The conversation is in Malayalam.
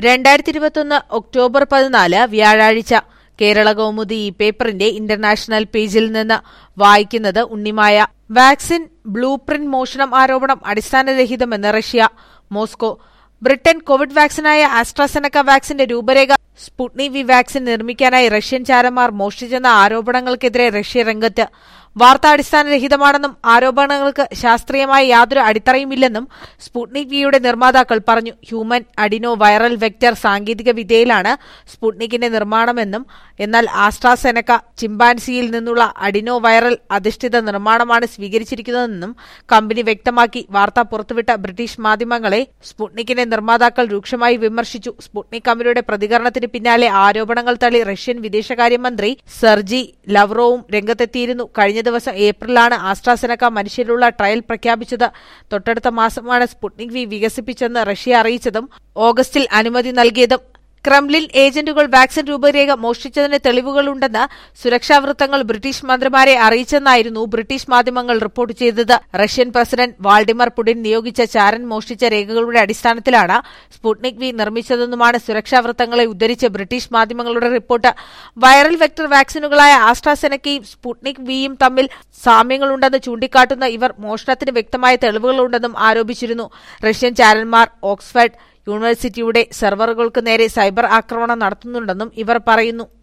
രണ്ടായിരത്തി ഇരുപത്തൊന്ന് ഒക്ടോബർ പതിനാല് വ്യാഴാഴ്ച കേരള കൗമുദി ഈ പേപ്പറിന്റെ ഇന്റർനാഷണൽ പേജിൽ നിന്ന് വായിക്കുന്നത് ഉണ്ണിമായ വാക്സിൻ ബ്ലൂ പ്രിന്റ് മോഷണം ആരോപണം അടിസ്ഥാനരഹിതമെന്ന് റഷ്യ മോസ്കോ ബ്രിട്ടൻ കോവിഡ് വാക്സിനായ ആസ്ട്രാസെനക്ക വാക്സിന്റെ രൂപരേഖ സ്പുട്നി വി വാക്സിൻ നിർമ്മിക്കാനായി റഷ്യൻ ചാരന്മാർ മോഷ്ടിച്ചെന്ന ആരോപണങ്ങൾക്കെതിരെ റഷ്യ രംഗത്ത് വാർത്ത അടിസ്ഥാനരഹിതമാണെന്നും ആരോപണങ്ങൾക്ക് ശാസ്ത്രീയമായ യാതൊരു അടിത്തറയുമില്ലെന്നും സ്പുട്നിക് വിയുടെ നിർമ്മാതാക്കൾ പറഞ്ഞു ഹ്യൂമൻ അഡിനോ വൈറൽ വെക്ടർ സാങ്കേതിക വിദ്യയിലാണ് സ്പുട്നിക്കിന്റെ നിർമ്മാണമെന്നും എന്നാൽ ആസ്ട്രാസെനക്ക ചിമ്പാൻസിയിൽ നിന്നുള്ള അഡിനോ വൈറൽ അധിഷ്ഠിത നിർമ്മാണമാണ് സ്വീകരിച്ചിരിക്കുന്നതെന്നും കമ്പനി വ്യക്തമാക്കി വാർത്ത പുറത്തുവിട്ട ബ്രിട്ടീഷ് മാധ്യമങ്ങളെ സ്പുട്നിക്കിന്റെ നിർമ്മാതാക്കൾ രൂക്ഷമായി വിമർശിച്ചു സ്പുട്നിക് കമ്പനിയുടെ പ്രതികരണത്തിന് പിന്നാലെ ആരോപണങ്ങൾ തള്ളി റഷ്യൻ വിദേശകാര്യമന്ത്രി സെർജി ലവ്റോവും രംഗത്തെത്തിയിരുന്നു കഴിഞ്ഞ ദിവസം ഏപ്രിലാണ് ആസ്ട്രാസെനക്ക മനുഷ്യരിലുള്ള ട്രയൽ പ്രഖ്യാപിച്ചത് തൊട്ടടുത്ത മാസമാണ് സ്പുട്നിക് വി വികസിപ്പിച്ചെന്ന് റഷ്യ അറിയിച്ചതും ഓഗസ്റ്റിൽ അനുമതി നൽകിയതും ക്രെംലിൻ ഏജന്റുകൾ വാക്സിൻ രൂപരേഖ മോഷ്ടിച്ചതിന് തെളിവുകളുണ്ടെന്ന് സുരക്ഷാ വൃത്തങ്ങൾ ബ്രിട്ടീഷ് മന്ത്രിമാരെ അറിയിച്ചെന്നായിരുന്നു ബ്രിട്ടീഷ് മാധ്യമങ്ങൾ റിപ്പോർട്ട് ചെയ്തത് റഷ്യൻ പ്രസിഡന്റ് വാൾഡിമർ പുടിൻ നിയോഗിച്ച ചാരൻ മോഷ്ടിച്ച രേഖകളുടെ അടിസ്ഥാനത്തിലാണ് സ്പുട്നിക് വി നിർമ്മിച്ചതെന്നുമാണ് സുരക്ഷാ വൃത്തങ്ങളെ ഉദ്ധരിച്ച് ബ്രിട്ടീഷ് മാധ്യമങ്ങളുടെ റിപ്പോർട്ട് വൈറൽ വെക്ടർ വാക്സിനുകളായ ആസ്ട്രാസെനക്കയും സ്പുട്നിക് വിയും തമ്മിൽ സാമ്യങ്ങളുണ്ടെന്ന് ചൂണ്ടിക്കാട്ടുന്ന ഇവർ മോഷണത്തിന് വ്യക്തമായ തെളിവുകളുണ്ടെന്നും ആരോപിച്ചിരുന്നു റഷ്യൻ ചാരന്മാർ ഓക്സ്ഫഡ് യൂണിവേഴ്സിറ്റിയുടെ സെർവറുകൾക്ക് നേരെ സൈബർ ആക്രമണം നടത്തുന്നുണ്ടെന്നും ഇവർ പറയുന്നു